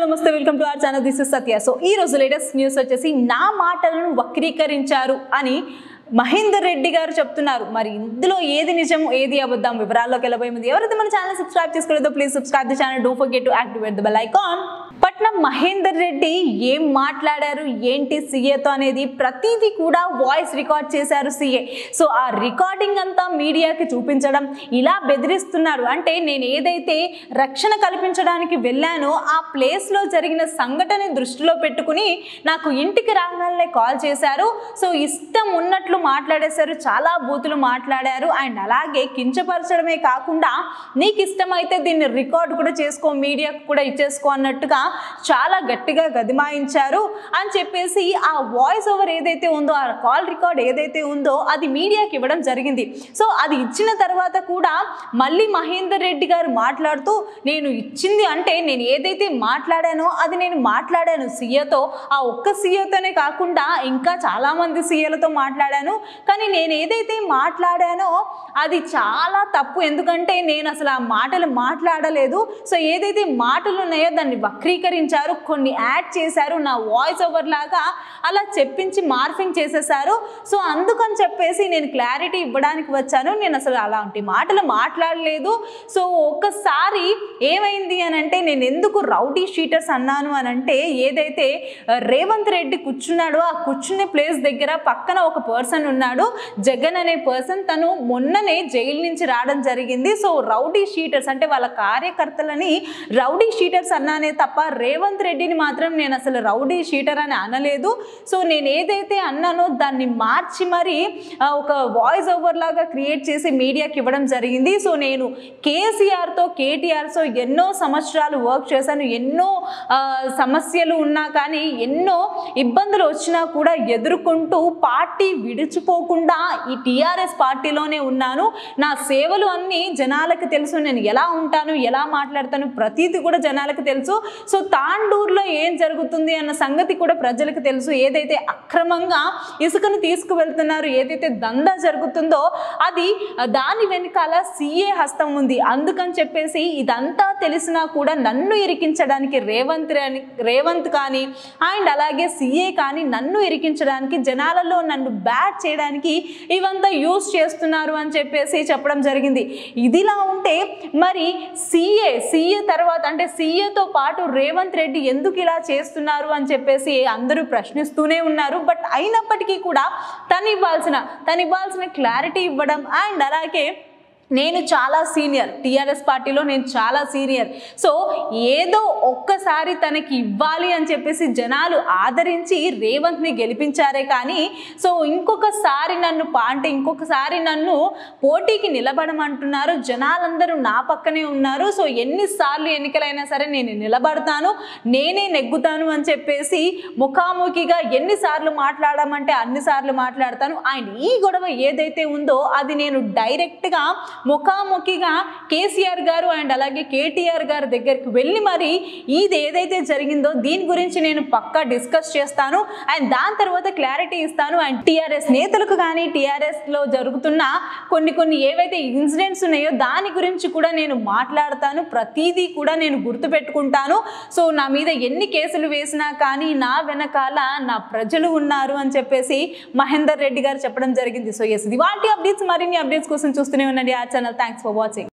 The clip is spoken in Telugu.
నమస్తే welcome to our channel this is Satya so ఈ రోజు లేటెస్ట్ న్యూస్ వచ్చేసి నా మాటలను వక్రీకరించారు అని మహేందర్ రెడ్డి గారు చెప్తున్నారు మరి ఇందులో ఏది నిజం ఏది అబద్ధం వివరాల్లోకి వెళ్ళబోయే ముందు ఎవరైతే మన ఛానల్ సబ్స్క్రైబ్ చేసుకోలేదో please subscribe the channel don't forget to activate the bell icon Patnam Mahender Reddy ఏం మాట్లాడారు ఏంటి సీఏతో అనేది ప్రతిదీ కూడా వాయిస్ రికార్డ్ చేశారు సీఏ సో ఆ రికార్డింగ్ అంతా మీడియాకి చూపించడం ఇలా బెదిరిస్తున్నారు అంటే నేను ఏదైతే రక్షణ కల్పించడానికి వెళ్ళానో ఆ ప్లేస్లో జరిగిన సంఘటన దృష్టిలో పెట్టుకుని నాకు ఇంటికి రాగానే కాల్ చేశారు సో ఇష్టం ఉన్నట్లు మాట్లాడేశారు చాలా బూతులు మాట్లాడారు అండ్ అలాగే కించపరచడమే కాకుండా నీకు ఇష్టమైతే దీన్ని రికార్డ్ కూడా చేసుకో మీడియాకు కూడా ఇచ్చేసుకో అన్నట్టుగా చాలా గట్టిగా గదిమాయించారు అని చెప్పేసి ఆ వాయిస్ ఓవర్ ఏదైతే ఉందో ఆ కాల్ రికార్డ్ ఏదైతే ఉందో అది మీడియాకి ఇవ్వడం జరిగింది సో అది ఇచ్చిన తర్వాత కూడా మళ్ళీ మహేందర్ రెడ్డి గారు మాట్లాడుతూ నేను ఇచ్చింది అంటే నేను ఏదైతే మాట్లాడానో అది నేను మాట్లాడాను సీఏతో ఆ ఒక్క సీఏతోనే కాకుండా ఇంకా చాలామంది సీఏలతో మాట్లాడాను కానీ నేను ఏదైతే మాట్లాడానో అది చాలా తప్పు ఎందుకంటే నేను అసలు ఆ మాటలు మాట్లాడలేదు సో ఏదైతే మాటలు ఉన్నాయో దాన్ని వక్రీకరించారు కొన్ని యాడ్ చేశారు నా వాయిస్ ఓవర్ లాగా అలా చెప్పించి మార్ఫింగ్ చేసేసారు సో అందుకని చెప్పేసి నేను క్లారిటీ ఇవ్వడానికి వచ్చాను నేను అసలు అలాంటి మాటలు మాట్లాడలేదు సో ఒక్కసారి ఏమైంది అని అంటే నేను ఎందుకు రౌడీ షీటర్స్ అన్నాను అని అంటే ఏదైతే ఆ, రేవంత్ రెడ్డి కూర్చున్నాడో ఆ కూర్చునే ప్లేస్ దగ్గర పక్కన ఒక పర్సన్ ఉన్నాడు జగన్ అనే పర్సన్ తను మొన్ననే జైలు నుంచి రావడం జరిగింది సో రౌడీ షీటర్స్ అంటే వాళ్ళ కార్యకర్తలని రౌడీ షీటర్స్ అన్నానే తప్ప రేవంత్ రెడ్డిని మాత్రం నేను అసలు రౌడీ షీటర్ అని అనలేదు సో నేను ఏదైతే అన్నానో దాన్ని మార్చి మరి ఆ, ఒక వాయిస్ ఓవర్ లాగా క్రియేట్ చేసి మీడియాకి ఇవ్వడం జరిగింది సో నేను కేసీఆర్తో కేటీఆర్తో ఎన్నో సంవత్సరాలు వర్క్ చేశాను ఎన్నో ఆ, సమస్యలు ఉన్నా కానీ ఎన్నో ఇబ్బందులు వచ్చినా కూడా ఎదుర్కొంటూ పార్టీ విడిచిపోకుండా ఈ టీఆర్ఎస్ పార్టీలోనే ఉన్నాను నా సేవలు అన్నీ జనాలకు తెలుసు నేను ఎలా ఉంటాను ఎలా మాట్లాడతాను ప్రతీది కూడా జనాలకు తెలుసు సో తాండూరులో ఏం జరుగుతుంది అన్న సంగతి కూడా ప్రజలకు తెలుసు ఏదైతే అక్రమంగా ఇసుకను తీసుకువెళ్తున్నారు ఏదైతే దందా జరుగుతుందో అది ఆ, దాని వెనకాల సీఏ హస్తం ఉంది అందుకని చెప్పేసి ఇదంతా తెలిసినా కూడా నన్ను ఇరికించడానికి రేవంత్ అని రేవంత్ కానీ అండ్ అలాగే సీఏ కానీ నన్ను ఇరికించడానికి జనాలలో నన్ను బ్యాట్ చేయడానికి ఇవంతా యూస్ చేస్తున్నారు అని చెప్పేసి చెప్పడం జరిగింది ఇదిలా ఉంటే మరి సీఏ సీఏ తర్వాత అంటే సీఏతో పాటు రేవంత్ రెడ్డి ఎందుకు ఇలా చేస్తున్నారు అని చెప్పేసి అందరూ ప్రశ్నిస్తూనే ఉన్నారు బట్ అయినప్పటికీ కూడా తను ఇవ్వాల్సిన తను ఇవ్వాల్సిన క్లారిటీ ఇవ్వడం అండ్ అలాగే నేను చాలా సీనియర్ టీఆర్ఎస్ పార్టీలో నేను చాలా సీనియర్ సో ఏదో ఒక్కసారి తనకి ఇవ్వాలి అని చెప్పేసి జనాలు ఆదరించి రేవంత్ని గెలిపించారే కానీ సో ఇంకొకసారి నన్ను పా అంటే ఇంకొకసారి నన్ను పోటీకి నిలబడమంటున్నారు జనాలందరూ నా పక్కనే ఉన్నారు సో ఎన్నిసార్లు ఎన్నికలైనా సరే నేను నిలబడతాను నేనే నెగ్గుతాను అని చెప్పేసి ముఖాముఖిగా ఎన్నిసార్లు మాట్లాడమంటే అన్నిసార్లు మాట్లాడతాను అండ్ ఈ గొడవ ఏదైతే ఉందో అది నేను డైరెక్ట్గా ముఖాముఖిగా కేసీఆర్ గారు అండ్ అలాగే కేటీఆర్ గారి దగ్గరికి వెళ్ళి మరి ఇది ఏదైతే జరిగిందో దీని గురించి నేను పక్కా డిస్కస్ చేస్తాను అండ్ దాని తర్వాత క్లారిటీ ఇస్తాను అండ్ టీఆర్ఎస్ నేతలకు కానీ టీఆర్ఎస్లో జరుగుతున్న కొన్ని కొన్ని ఏవైతే ఇన్సిడెంట్స్ ఉన్నాయో దాని గురించి కూడా నేను మాట్లాడతాను ప్రతిదీ కూడా నేను గుర్తుపెట్టుకుంటాను సో నా మీద ఎన్ని కేసులు వేసినా కానీ నా వెనకాల నా ప్రజలు ఉన్నారు అని చెప్పేసి మహేందర్ రెడ్డి గారు చెప్పడం జరిగింది సో ఎస్ ఇది వాటి అప్డేట్స్ మరిన్ని అప్డేట్స్ కోసం చూస్తూనే ఉండండి ఆ ఛానల్ థ్యాంక్స్ ఫర్ వాచింగ్